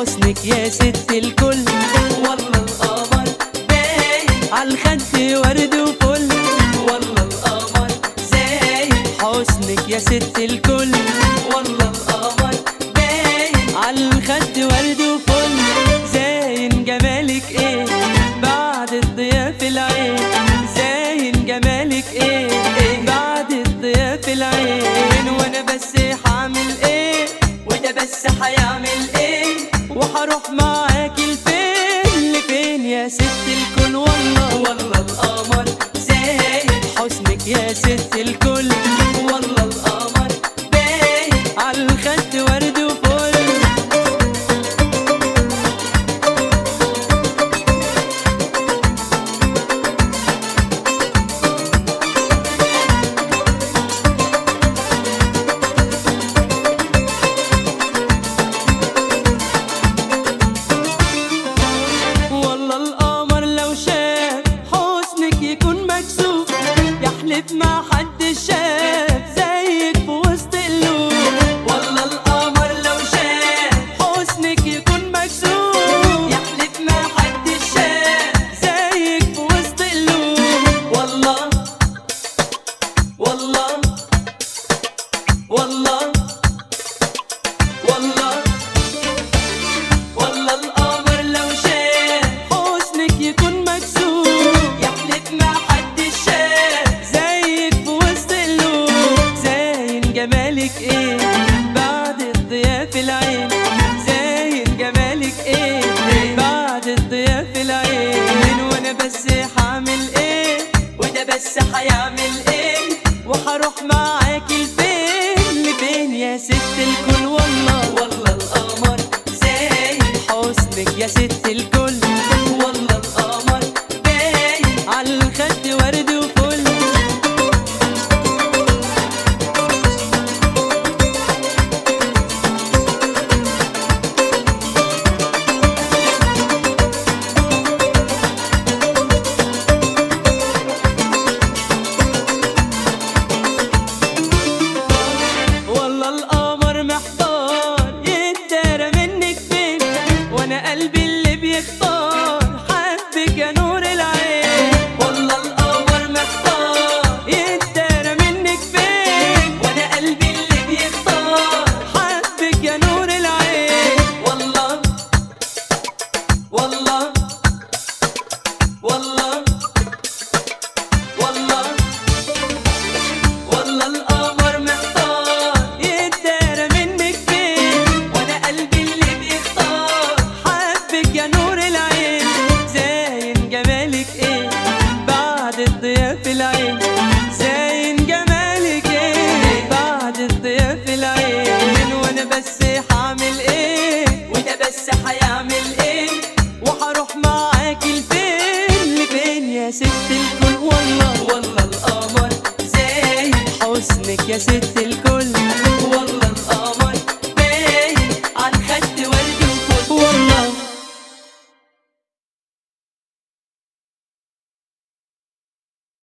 حسنك يا ست الكل والله القمر باين عالخد ورد وفل والله القمر زايد حسنك يا ست الكل والله القمر باين عالخد ورد وفل زاين جمالك ايه بعد الضياء في العين زاين جمالك ايه بعد الضياء في العين وانا بس هعمل ايه وده بس هيعمل ايه وهروح معاكي لفين لفين يا ست الكل والله والله القمر زايد حسنك يا ست الكل والله القمر باين عالخد ورد وفل والله القمر لو شاف حسنك يكون مكسوف يحلف ما حد شاف زيك في وسط قلوب والله القمر لو شاف حسنك يكون مكسوف يحلف ما حد شاف زيك في وسط قلوب والله والله والله والله والله القمر لو شاف حسنك يكون مكسوف يحلف ما حد شاف زيك في وسط قلوب زاين جمالك ايه بعد الضياء في العين زاين جمالك ايه بعد الضياء في العين وانا بس هعمل ايه وده بس هيعمل ايه وهروح معاكي لفين لفين يا ست الكل والله والله القمر زايد حسنك يا ست الكل والله القمر باين عالخد ورد وفل والله القمر محتار يتدارى منك فين وانا قلبي اللي بيختار حبك يا نور العين والله القمر محتار يتدارى منك فين وانا قلبي اللي بيختار حبك يا نور العين والله والله والله والله والله القمر محتار يتدارى منك فين وانا قلبي اللي بيختار حبك يا نور العين زاين جمالك ايه بعد الضياء في العين زاين جمالك ايه بعد الضياء في العين وانا بس هعمل ايه وده بس هيعمل ايه وهروح معاكي لفين لفين يا ست الكل والله والله القمر زايد حسنك يا ست